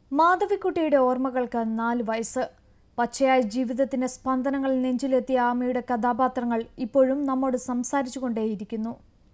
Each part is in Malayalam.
മാധവിക്കുട്ടിയുടെ ഓർമ്മകൾക്ക് നാല് വയസ്സ് പച്ചയായ ജീവിതത്തിന്റെ സ്പന്ദനങ്ങൾ നെഞ്ചിലെത്തിയ ആമയുടെ കഥാപാത്രങ്ങൾ ഇപ്പോഴും നമ്മോട് സംസാരിച്ചുകൊണ്ടേയിരിക്കുന്നു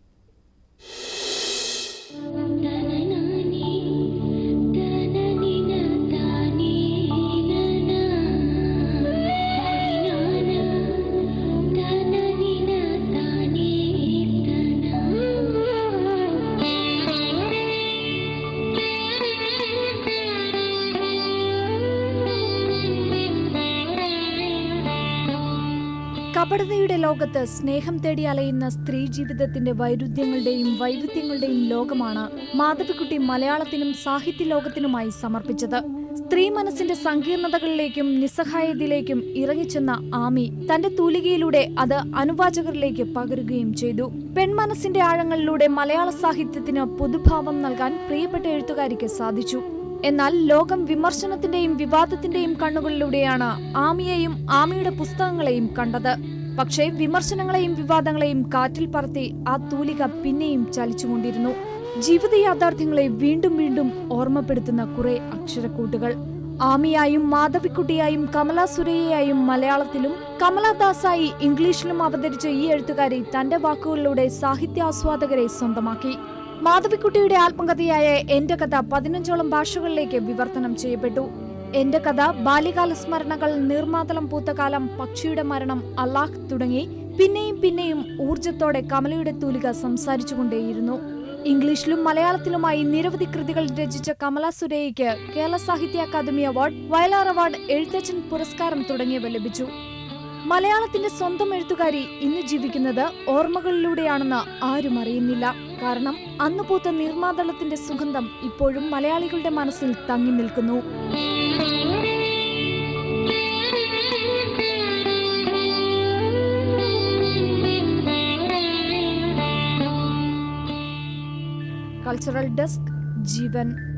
കപടതയുടെ ലോകത്ത് സ്നേഹം തേടി അലയുന്ന സ്ത്രീ ജീവിതത്തിന്റെ വൈരുദ്ധ്യങ്ങളുടെയും വൈവിധ്യങ്ങളുടെയും ലോകമാണ് മാധവിക്കുട്ടി മലയാളത്തിനും സാഹിത്യ ലോകത്തിനുമായി സമർപ്പിച്ചത് സ്ത്രീ മനസ്സിന്റെ സങ്കീർണതകളിലേക്കും നിസ്സഹായതയിലേക്കും ഇറങ്ങിച്ചെന്ന ആമി തന്റെ തൂലികയിലൂടെ അത് അനുവാചകരിലേക്ക് പകരുകയും ചെയ്തു പെൺമനസ്സിന്റെ ആഴങ്ങളിലൂടെ മലയാള സാഹിത്യത്തിന് പൊതുഭാവം നൽകാൻ പ്രിയപ്പെട്ട എഴുത്തുകാരിക്ക് സാധിച്ചു എന്നാൽ ലോകം വിമർശനത്തിന്റെയും വിവാദത്തിന്റെയും കണ്ണുകളിലൂടെയാണ് ആമിയെയും ആമിയുടെ പുസ്തകങ്ങളെയും കണ്ടത് പക്ഷേ വിമർശനങ്ങളെയും വിവാദങ്ങളെയും കാറ്റിൽ പറത്തി ആ തൂലിക പിന്നെയും ചലിച്ചുകൊണ്ടിരുന്നു ജീവിത യാഥാർത്ഥ്യങ്ങളെ വീണ്ടും വീണ്ടും ഓർമ്മപ്പെടുത്തുന്ന കുറെ അക്ഷരക്കൂട്ടുകൾ ആമിയായും മാധവിക്കുട്ടിയായും കമല സുരയ്യയായും മലയാളത്തിലും കമലദാസായി ഇംഗ്ലീഷിലും അവതരിച്ച ഈ എഴുത്തുകാരി തന്റെ വാക്കുകളിലൂടെ സാഹിത്യാസ്വാദകരെ സ്വന്തമാക്കി മാധവിക്കുട്ടിയുടെ ആത്മകഥയായ എന്റെ കഥ പതിനഞ്ചോളം ഭാഷകളിലേക്ക് വിവർത്തനം ചെയ്യപ്പെട്ടു എന്റെ കഥ ബാല്യകാല സ്മരണകൾ നീർമാതളം പൂത്തകാലം പക്ഷിയുടെ മരണം അള്ളാഹ് തുടങ്ങി പിന്നെയും പിന്നെയും ഊർജത്തോടെ കമലയുടെ തൂലിക സംസാരിച്ചുകൊണ്ടേയിരുന്നു ഇംഗ്ലീഷിലും മലയാളത്തിലുമായി നിരവധി കൃതികൾ രചിച്ച കമല സുരയ്യയ്ക്ക് കേരള സാഹിത്യ അക്കാദമി അവാർഡ് വയലാർ അവാർഡ് എഴുത്തച്ഛൻ പുരസ്കാരം തുടങ്ങിയവ ലഭിച്ചു മലയാളത്തിന്റെ സ്വന്തം എഴുത്തുകാരി ഇന്ന് ജീവിക്കുന്നത് ഓർമ്മകളിലൂടെയാണെന്ന് ആരും അറിയുന്നില്ല കാരണം അന്ന് പൂത്ത നീർമാതളത്തിന്റെ സുഗന്ധം ഇപ്പോഴും മലയാളികളുടെ മനസ്സിൽ തങ്ങി നിൽക്കുന്നു കൾച്ചറൽ ഡെസ്ക് ജീവൻ